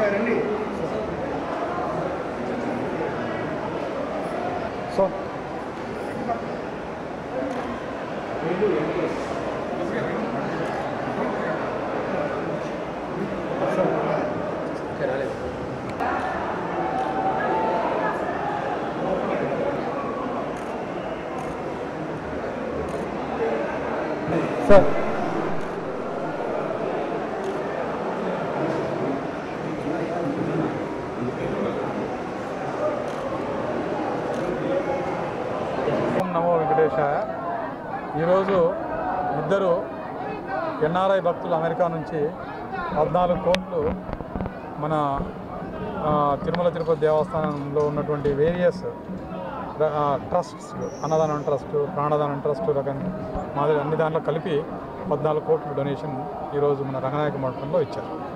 రండి so sir ఓం నమో వెంకటేశాయ ఈరోజు ఇద్దరు ఎన్ఆర్ఐ భక్తులు అమెరికా నుంచి పద్నాలుగు కోట్లు మన ఆ, తిరుమల తిరుపతి దేవస్థానంలో ఉన్నటువంటి various trusts Annadanam trust Pranadanam trust రకం మాదిరి అన్ని దాంట్లో కలిపి పద్నాలుగు కోట్ల డొనేషన్ ఈరోజు మన రంగనాయక మండపంలో ఇచ్చారు